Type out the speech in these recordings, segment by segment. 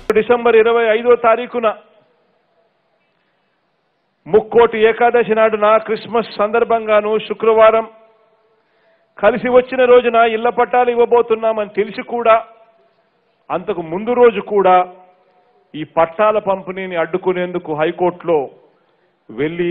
December ఇరవై ఐదో తారీఖున ముక్కోటి ఏకాదశి నాడున క్రిస్మస్ సందర్భంగాను శుక్రవారం కలిసి వచ్చిన రోజున ఇళ్ల పట్టాలు ఇవ్వబోతున్నామని తెలిసి కూడా అంతకు ముందు రోజు కూడా ఈ పట్టాల పంపిణీని అడ్డుకునేందుకు హైకోర్టులో వెళ్ళి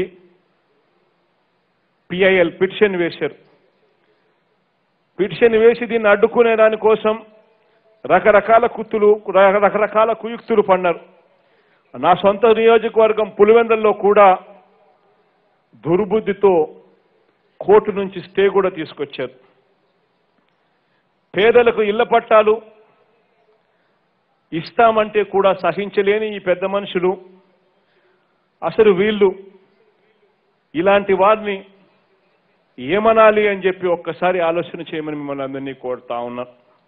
పిఐఎల్ పిటిషన్ వేశారు పిటిషన్ వేసి దీన్ని అడ్డుకునే దానికోసం రకరకాల కుత్తులు ర- రకరకాల కుయుక్తులు పన్నారు నా సొంత నియోజకవర్గం పులివెందల్లో కూడా దుర్బుద్ధితో కోర్టు నుంచి స్టే కూడా తీసుకొచ్చారు పేదలకు ఇళ్ల పట్టాలు ఇస్తామంటే కూడా సహించలేని ఈ పెద్ద మనుషులు అసలు వీళ్ళు ఇలాంటి వారిని ఏమనాలి అని చెప్పి ఒక్కసారి ఆలోచన చేయమని మిమ్మల్ని అందరినీ కోరుతా ఉన్నా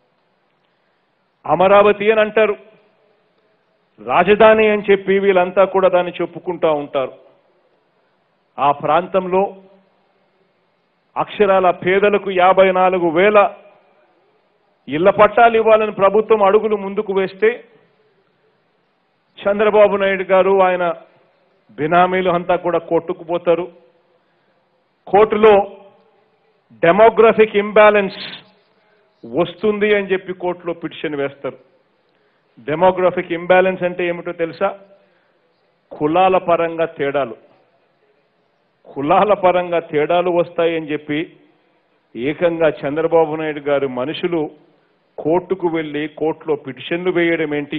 అమరావతి అని అంటారు రాజధాని అని చెప్పి వీళ్ళంతా కూడా దాన్ని చెప్పుకుంటా ఉంటారు ఆ ప్రాంతంలో అక్షరాల పేదలకు యాభై నాలుగు వేల ఇళ్ల పట్టాలు ఇవ్వాలని ప్రభుత్వం అడుగులు ముందుకు వేస్తే చంద్రబాబు నాయుడు గారు ఆయన బినామీలు అంతా కూడా కొట్టుకుపోతారు కోర్టులో డెమోగ్రఫిక్ ఇంబ్యాలెన్స్ వస్తుంది అని చెప్పి కోర్టులో పిటిషన్ వేస్తారు డెమోగ్రఫిక్ ఇంబ్యాలెన్స్ అంటే ఏమిటో తెలుసా కులాల పరంగా తేడాలు కులాల పరంగా తేడాలు వస్తాయని చెప్పి ఏకంగా చంద్రబాబు నాయుడు గారు మనుషులు కోర్టుకు వెళ్ళి కోర్టులో పిటిషన్లు వేయడం ఏంటి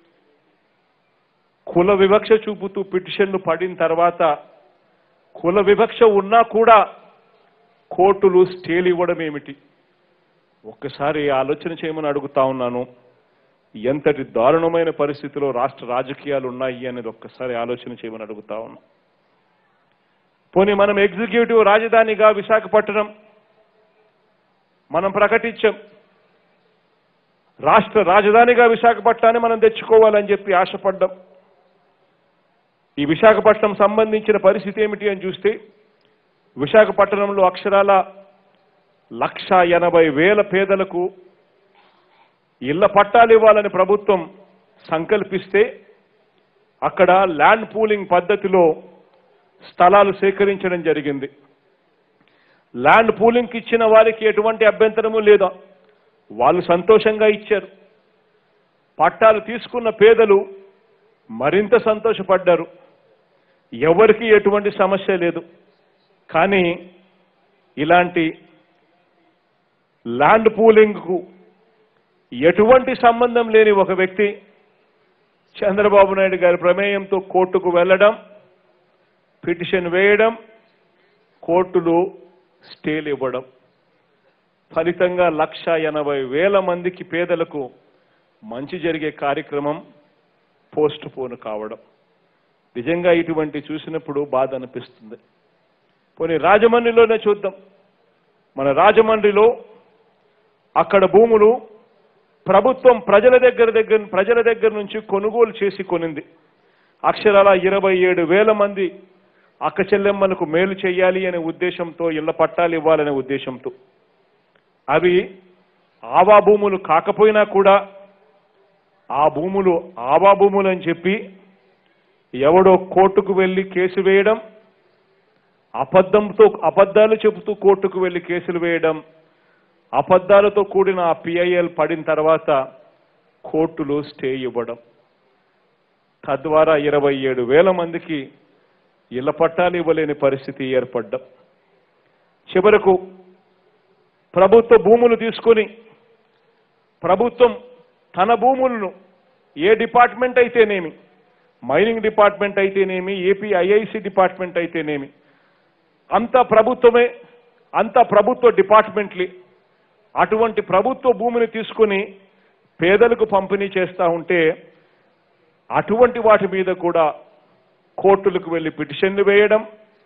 కుల వివక్ష చూపుతూ పిటిషన్లు పడిన తర్వాత కుల వివక్ష ఉన్నా కూడా కోర్టులు స్టేలు ఇవ్వడం ఏమిటి ఒక్కసారి ఆలోచన చేయమని అడుగుతా ఉన్నాను ఎంతటి దారుణమైన పరిస్థితిలో రాష్ట్ర రాజకీయాలు ఉన్నాయి అనేది ఒక్కసారి ఆలోచన చేయమని అడుగుతా ఉన్నాను పోనీ మనం ఎగ్జిక్యూటివ్ రాజధానిగా విశాఖపట్నం మనం ప్రకటించాం రాష్ట్ర రాజధానిగా విశాఖపట్నాన్ని మనం తెచ్చుకోవాలని చెప్పి ఆశపడ్డాం ఈ విశాఖపట్నం సంబంధించిన పరిస్థితి ఏమిటి అని చూస్తే విశాఖపట్నంలో అక్షరాల లక్ష ఎనభై వేల పేదలకు ఇళ్ల పట్టాలు ఇవ్వాలని ప్రభుత్వం సంకల్పిస్తే అక్కడ ల్యాండ్ పూలింగ్ పద్ధతిలో స్థలాలు సేకరించడం జరిగింది ల్యాండ్ పూలింగ్కి ఇచ్చిన వారికి ఎటువంటి అభ్యంతరము లేదా వాళ్ళు సంతోషంగా ఇచ్చారు పట్టాలు తీసుకున్న పేదలు మరింత సంతోషపడ్డారు ఎవరికి ఎటువంటి సమస్య లేదు కానీ ఇలాంటి ల్యాండ్ పూలింగ్కు ఎటువంటి సంబంధం లేని ఒక వ్యక్తి చంద్రబాబు నాయుడు గారి ప్రమేయంతో కోర్టుకు వెళ్ళడం పిటిషన్ వేయడం కోర్టులు స్టేలు ఇవ్వడం ఫలితంగా లక్ష ఎనభై వేల మందికి పేదలకు మంచి జరిగే కార్యక్రమం పోస్ట్ పోన్ కావడం నిజంగా ఇటువంటి చూసినప్పుడు బాధ అనిపిస్తుంది పోనీ రాజమండ్రిలోనే చూద్దాం మన రాజమండ్రిలో అక్కడ భూములు ప్రభుత్వం ప్రజల దగ్గర దగ్గర ప్రజల దగ్గర నుంచి కొనుగోలు చేసి కొనింది అక్షరాల ఇరవై ఏడు వేల మంది అక్క చెల్లెమ్మలకు మేలు చేయాలి అనే ఉద్దేశంతో ఇళ్ల పట్టాలు ఇవ్వాలనే ఉద్దేశంతో అవి ఆవా భూములు కాకపోయినా కూడా ఆ భూములు ఆవా భూములు అని చెప్పి ఎవడో కోర్టుకు వెళ్ళి కేసు వేయడం అబద్ధంతో అబద్ధాలు చెబుతూ కోర్టుకు వెళ్ళి కేసులు వేయడం అబద్ధాలతో కూడిన ఆ పిఐఎల్ పడిన తర్వాత కోర్టులు స్టే ఇవ్వడం తద్వారా ఇరవై ఏడు వేల మందికి ఇళ్ల పట్టాలు ఇవ్వలేని పరిస్థితి ఏర్పడ్డం చివరకు ప్రభుత్వ భూములు తీసుకొని ప్రభుత్వం తన భూములను ఏ డిపార్ట్మెంట్ అయితేనేమి మైనింగ్ డిపార్ట్మెంట్ అయితేనేమి ఏపీ ఐఐసి డిపార్ట్మెంట్ అయితేనేమి అంతా ప్రభుత్వమే అంతా ప్రభుత్వ డిపార్ట్మెంట్లే అటువంటి ప్రభుత్వ భూమిని తీసుకుని పేదలకు పంపిణీ చేస్తా ఉంటే అటువంటి వాటి మీద కూడా కోర్టులకు వెళ్లి పిటిషన్లు వేయడం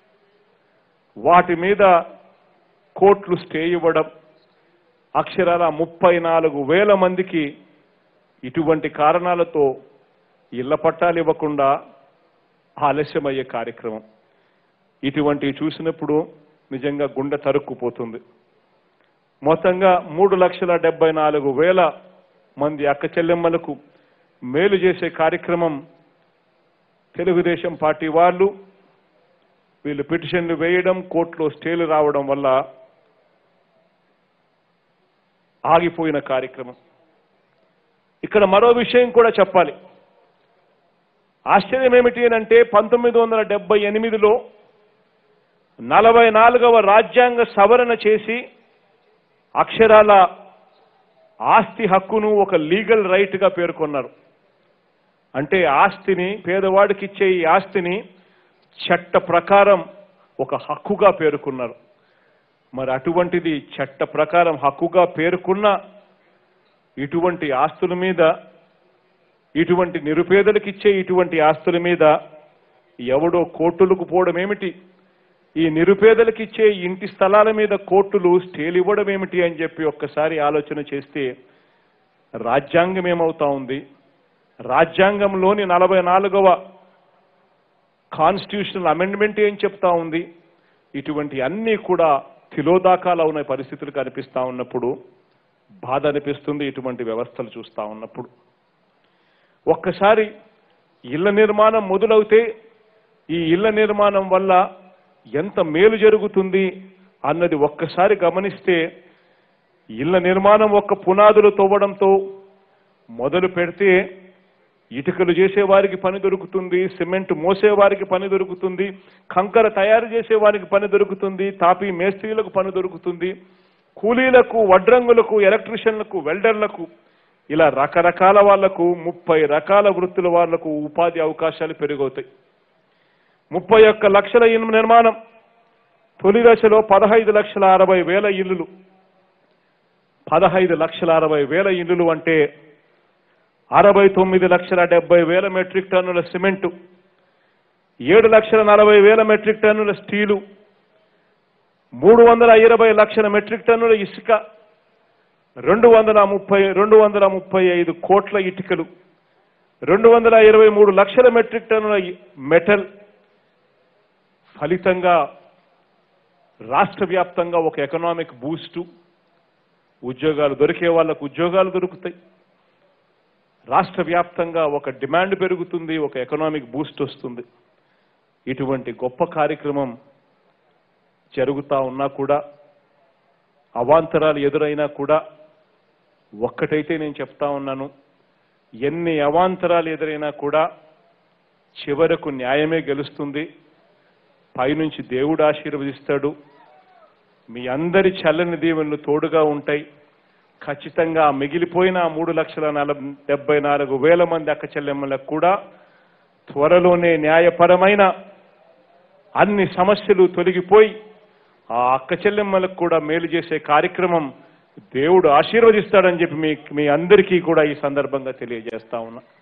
వాటి మీద కోర్టులు స్టే ఇవ్వడం అక్షరాల ముప్పై నాలుగు వేల మందికి ఇటువంటి కారణాలతో ఇళ్ల పట్టాలు ఇవ్వకుండా ఆలస్యమయ్యే కార్యక్రమం ఇటువంటివి చూసినప్పుడు నిజంగా గుండె తరుక్కుపోతుంది మొత్తంగా మూడు లక్షల డెబ్బై నాలుగు వేల మంది అక్క చెల్లెమ్మలకు మేలు చేసే కార్యక్రమం తెలుగుదేశం పార్టీ వాళ్ళు వీళ్ళు పిటిషన్లు వేయడం కోర్టులో స్టేలు రావడం వల్ల ఆగిపోయిన కార్యక్రమం ఇక్కడ మరో విషయం కూడా చెప్పాలి ఆశ్చర్యం ఏమిటి అంటే పంతొమ్మిది వందల డెబ్బై ఎనిమిదిలో నలభై నాలుగవ రాజ్యాంగ సవరణ చేసి అక్షరాల ఆస్తి హక్కును ఒక లీగల్ రైట్గా పేర్కొన్నారు అంటే ఆస్తిని పేదవాడికి ఇచ్చే ఈ ఆస్తిని చట్ట ప్రకారం ఒక హక్కుగా పేర్కొన్నారు మరి అటువంటిది చట్ట ప్రకారం హక్కుగా పేర్కొన్న ఇటువంటి ఆస్తుల మీద ఇటువంటి నిరుపేదలకు ఇచ్చే ఇటువంటి ఆస్తుల మీద ఎవడో కోర్టులకు పోవడం ఏమిటి ఈ నిరుపేదలకు ఇచ్చే ఇంటి స్థలాల మీద కోర్టులు స్టేలు ఇవ్వడం ఏమిటి అని చెప్పి ఒక్కసారి ఆలోచన చేస్తే రాజ్యాంగం ఏమవుతా ఉంది రాజ్యాంగంలోని నలభై నాలుగవ కాన్స్టిట్యూషనల్ అమెండ్మెంట్ ఏం చెప్తా ఉంది ఇటువంటి అన్నీ కూడా తిలోదాకాలు ఉన్న పరిస్థితులు కనిపిస్తా ఉన్నప్పుడు బాధ అనిపిస్తుంది ఇటువంటి వ్యవస్థలు చూస్తా ఉన్నప్పుడు ఒక్కసారి ఇళ్ల నిర్మాణం మొదలవుతే ఈ ఇళ్ల నిర్మాణం వల్ల ఎంత మేలు జరుగుతుంది అన్నది ఒక్కసారి గమనిస్తే ఇళ్ల నిర్మాణం ఒక్క పునాదులు తవ్వడంతో మొదలు పెడితే ఇటుకలు చేసేవారికి పని దొరుకుతుంది సిమెంట్ మోసేవారికి పని దొరుకుతుంది కంకర తయారు చేసేవారికి పని దొరుకుతుంది తాపీ మేస్త్రీలకు పని దొరుకుతుంది కూలీలకు వడ్రంగులకు ఎలక్ట్రీషియన్లకు వెల్డర్లకు ఇలా రకరకాల వాళ్లకు ముప్పై రకాల వృత్తుల వాళ్లకు ఉపాధి అవకాశాలు పెరుగవుతాయి ముప్పై ఒక్క లక్షల ఇల్లు నిర్మాణం తొలి దశలో పదహైదు లక్షల అరవై వేల ఇల్లులు పదహైదు లక్షల అరవై వేల ఇల్లులు అంటే అరవై తొమ్మిది లక్షల డెబ్బై వేల మెట్రిక్ టన్నుల సిమెంటు ఏడు లక్షల నలభై వేల మెట్రిక్ టన్నుల స్టీలు మూడు వందల ఇరవై లక్షల మెట్రిక్ టన్నుల ఇసుక రెండు వందల ముప్పై రెండు వందల ముప్పై ఐదు కోట్ల ఇటుకలు రెండు వందల ఇరవై మూడు లక్షల మెట్రిక్ టన్నుల ఇ- మెటల్ ఫలితంగా రాష్ట్ర వ్యాప్తంగా ఒక ఎకనామిక్ బూస్టు ఉద్యోగాలు దొరికే వాళ్ళకు ఉద్యోగాలు దొరుకుతాయి రాష్ట్ర వ్యాప్తంగా ఒక డిమాండ్ పెరుగుతుంది ఒక ఎకనామిక్ బూస్ట్ వస్తుంది ఇటువంటి గొప్ప కార్యక్రమం జరుగుతా ఉన్నా కూడా అవాంతరాలు ఎదురైనా కూడా ఒక్కటైతే నేను చెప్తా ఉన్నాను ఎన్ని అవాంతరాలు ఎదురైనా కూడా చివరకు న్యాయమే గెలుస్తుంది పైనుంచి దేవుడు ఆశీర్వదిస్తాడు మీ అందరి చల్లని దీవెనలు తోడుగా ఉంటాయి ఖచ్చితంగా మిగిలిపోయిన ఆ మూడు లక్షల నలభై డెబ్బై నాలుగు వేల మంది అక్క చెల్లెమ్మలకు కూడా త్వరలోనే న్యాయపరమైన అన్ని సమస్యలు తొలగిపోయి ఆ అక్క చెల్లెమ్మలకు కూడా మేలు చేసే కార్యక్రమం దేవుడు ఆశీర్వదిస్తాడని చెప్పి మీ మీ అందరికీ కూడా ఈ సందర్భంగా తెలియజేస్తా ఉన్నా